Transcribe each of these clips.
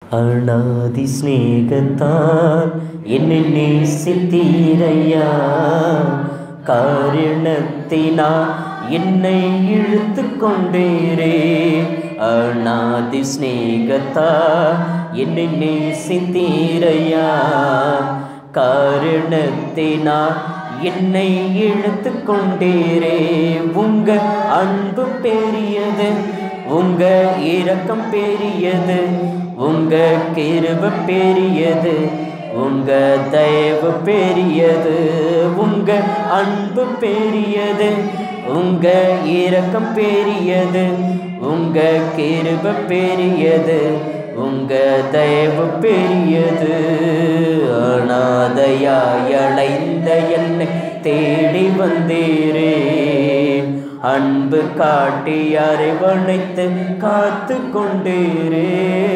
அனாதி சிநேகத்தால் என்னை நேசித்தீரையா காரணத்தினா என்னை இழுத்து கொண்டேரே அநாதி சிநேகத்தா என்னை நேசித்தீரையா காரணத்தினா என்னை இழுத்து கொண்டேரே உங்க அன்பு பெரியது உங்க இரக்கம் பெரியது உங்க கிருப பெரியது உங்க தயவு பெரியது உங்க அன்பு பெரியது உங்க இரக்கம் பெரியது உங்க கிருப பெரியது உங்க தயவு பெரியது அனாதையாய் அலைந்த என்னை தேடி வந்தீரே அன்பு காட்டி அரவணைத்து காத்து கொண்டீரே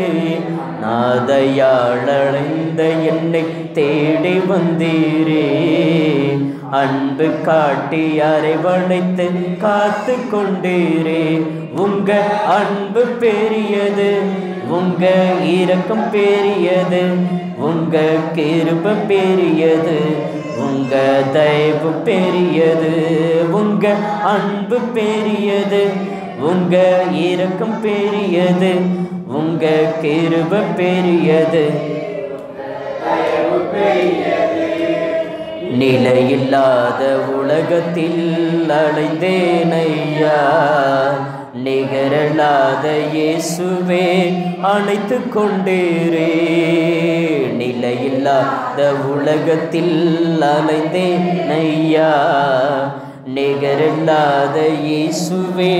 நாதையாள் அழைந்த என்னை தேடி வந்தீரே அன்பு காட்டி அரவணைத்து காத்து கொண்டீரே உங்க அன்பு பெரியது உங்க இரக்கம் பெரியது உங்க கிருப பெரியது உங்க தயவு பெரியது உங்க அன்பு பெரியது உங்க இரக்கம் பெரியது உங்க கிருப பெரியது நிலையில்லாத உலகத்தில் அலைந்தேன் ஐயா நிகரலாத இயேசுவே அழைத்து கொண்டேரே நிலையில்லாத உலகத்தில் அலைந்தேன் ஐயா நிகரில்லாத இயேசுவே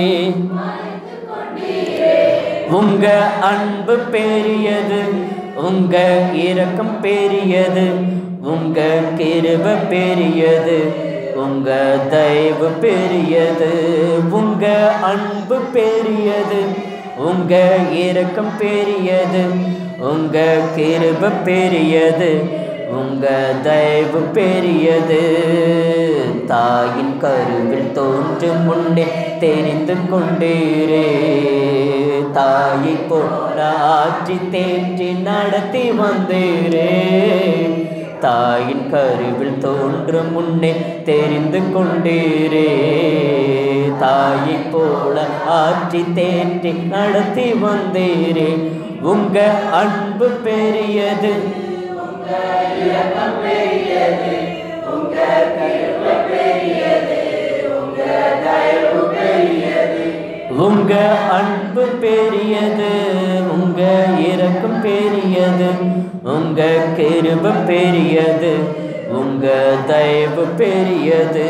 உங்க அன்பு பெரியது உங்க இரக்கம் பெரியது உங்க கிருப பெரியது உங்க தயவு பெரியது உங்க அன்பு பெரியது உங்க இரக்கம் பெரியது உங்க கிருப பெரியது உங்க தயவு பெரியது தாயின் கருவில் தோன்றும் முன்னே தெரிந்து கொண்டீரே தாயை போல ஆற்றி தேற்றி நடத்தி வந்தீரே தாயின் கருவில் தோன்றும் முன்னே தெரிந்து கொண்டீரே தாயை போல ஆற்றி தேற்றி நடத்தி வந்தீரே உங்க அன்பு பெரியது உங்க அன்பு பெரியது உங்க இரக்கம் பெரியது உங்க கிருப பெரியது உங்க தயவு பெரியது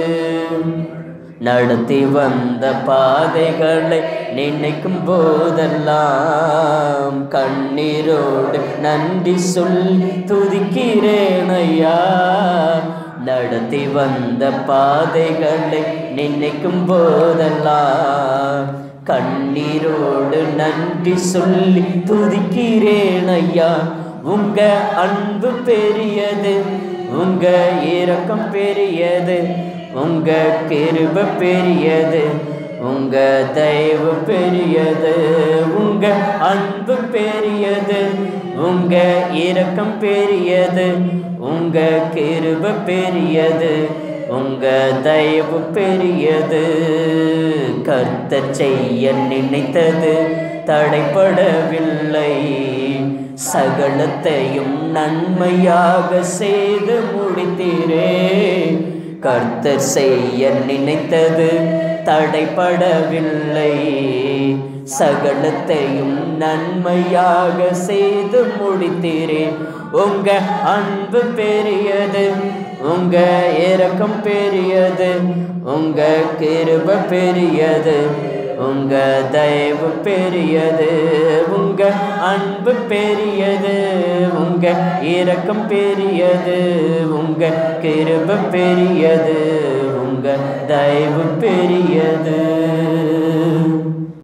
நடத்தி வந்த பாதைகளை நினைக்கும் போதெல்லாம் கண்ணீரோடு நன்றி சொல்லி துதிக்கிறேன் ஐயா நடத்தி வந்த பாதைகளை நினைக்கும் போதெல்லாம் கண்ணீரோடு நன்றி சொல்லி துதிக்கிறேன் ஐயா உங்க அன்பு பெரியது உங்க இரக்கம் பெரியது உங்க கிருப பெரியது உங்க தயவு பெரியது உங்க அன்பு பெரியது உங்க இரக்கம் பெரியது உங்க கிருப பெரியது உங்க தயவு பெரியது கர்த்தர் செய்ய நினைத்தது தடைப்படவில்லை சகலத்தையும் நன்மையாக செய்து முடித்தீரே கர்த்தர் செய்ய நினைத்தது தடைப்படவில்லை சகலத்தையும் நன்மையாக செய்து முடித்தீரே உங்க அன்பு பெரியது உங்க இரக்கம் பெரியது உங்க கிருப பெரியது உங்க தயவு பெரியது உங்க அன்பு பெரியது உங்க இரக்கம் பெரியது உங்க கிருப பெரியது உங்க தயவு பெரியது